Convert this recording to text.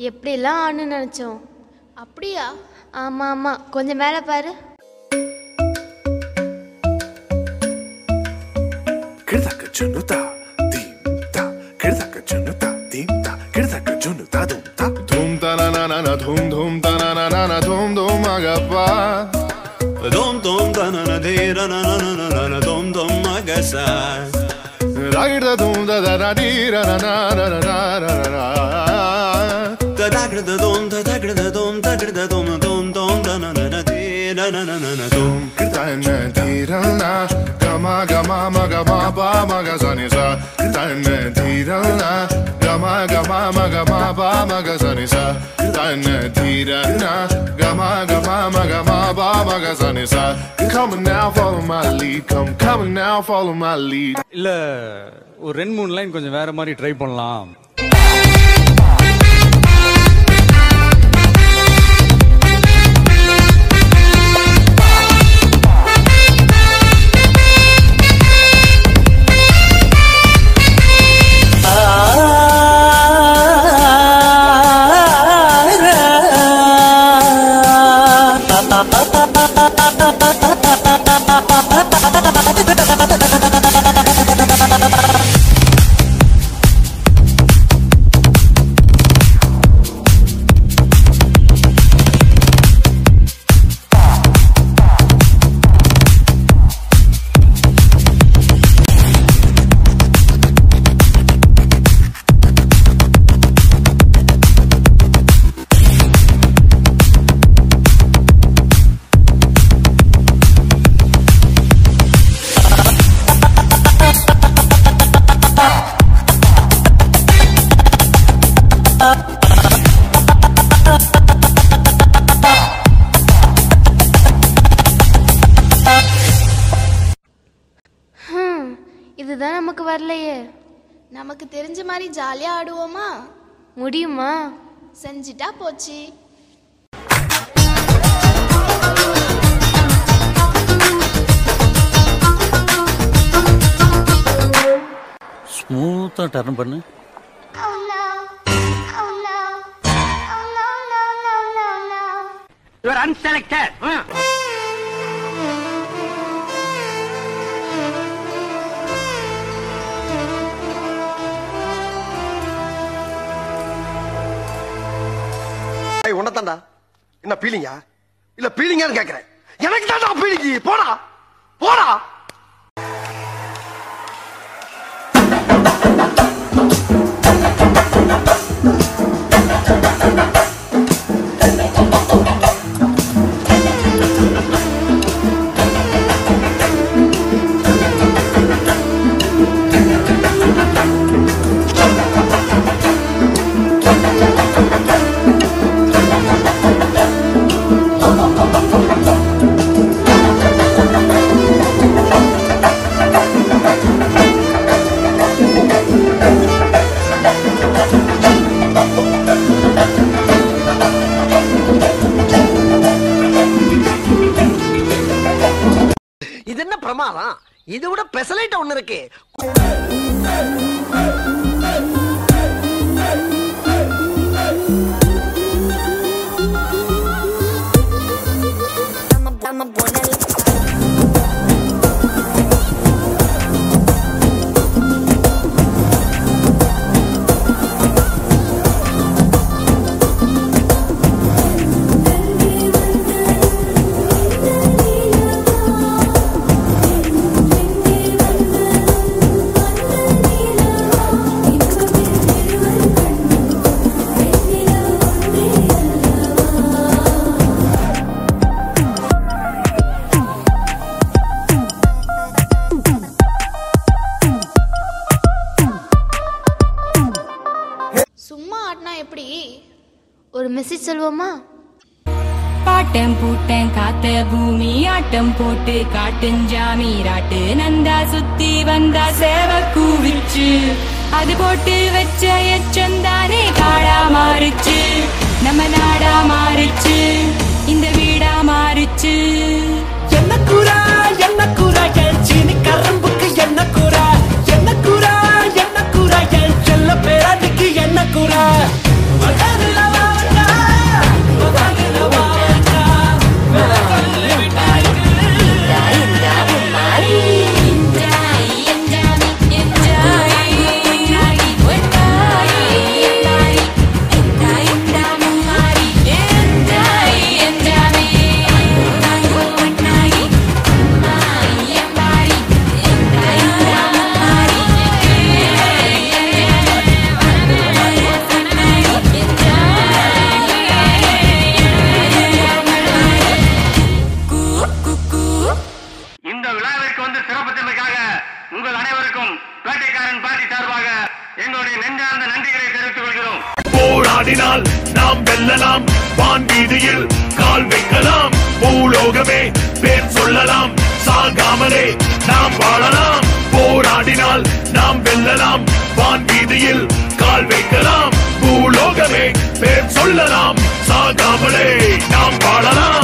எப்படிலாம் ஆடணும்னு நினச்சோம் அப்படியா ஆமாம் ஆமாம் கொஞ்சம் மேலே பாரு Kirdaka junuta, dimta. Kirdaka junuta, dimta. Kirdaka junuta, dumta. Dum ta na na na na dum dum ta na na na na dum dum agapa. Dom dom da na na de ra na na na na na na dom dom magasa. Ra da dum da da da di ra na na na na na na na na. Da da gra da dom da da gra da dom da gra da dom dom dom da na na na de ra na na na na dom. Da na di ra na ga ma ga ma ma ga ma ba ma ga sa ni sa. Da na di ra na ga ma ga ma ma ga ma ba ma ga sa ni sa. Da na di ra na ga ma ga ma ma ga ma ba ma ga sa ni sa. Come on now, follow my lead. Come, come on now, follow my lead. இல்ல ஒரு ரெண்டு மூணு line கொஞ்சம் வேற மாதிரி try பண்ணலாம் ஹம், இதுதான் நமக்கு வரலையே நமக்கு தெரிஞ்ச மாதிரி ஜாலியாக ஆடுவோமா முடியுமா செஞ்சிட்டா போச்சு ஸ்மூத்தாக டர்ன் பண்ணு ஏய் உன்னதாண்டா என்ன பீலிங்கா இல்ல பீலிங்கான்னு கேக்குறேன் எனக்கு தான்டா பீலிங்கி போடா போடா இது என்ன பிரமாதம் இதை விட பெசலைட் ஒண்ணு இருக்கு சும்மா ஆடினா எப்படி ஒரு மெசேஜ் சொல்லுவோமா பாட்டம் பூட்டம் காத்த பூமி ஆட்டம் போட்டு காட்டுஞ்சாமி ராட்டு நந்தா சுத்தி வந்தா சேவ கூவிச்சு அது போட்டு வச்ச எச்சந்தானே காடா மாறுச்சு நம்ம நாடா மாறுச்சு இந்த வீடா மாறுச்சு என்ன கூறா என்ன கூறா என் சீனி கரும்புக்கு என்ன கூறா என்ன கூறா என்ன கூறா என் செல்ல பேராட்டிக்கு என்ன கூறா வளருல அனைவருக்கும் வேட்டைக்காரன் பார்ட்டி சார்பாக எங்களுடைய நெஞ்சார்ந்த நன்றிகளை தெரிவித்துக் கொள்கிறோம் போராடினால் நாம் வெல்லலாம் வான் வீதியில் கால் வைக்கலாம் பூலோகமே பேர் சொல்லலாம் சாகாமலே நாம் வாழலாம் போராடினால் நாம் வெல்லலாம் வான் வீதியில் கால் வைக்கலாம் பூலோகமே பேர் சொல்லலாம் சாகாமலே நாம் வாழலாம்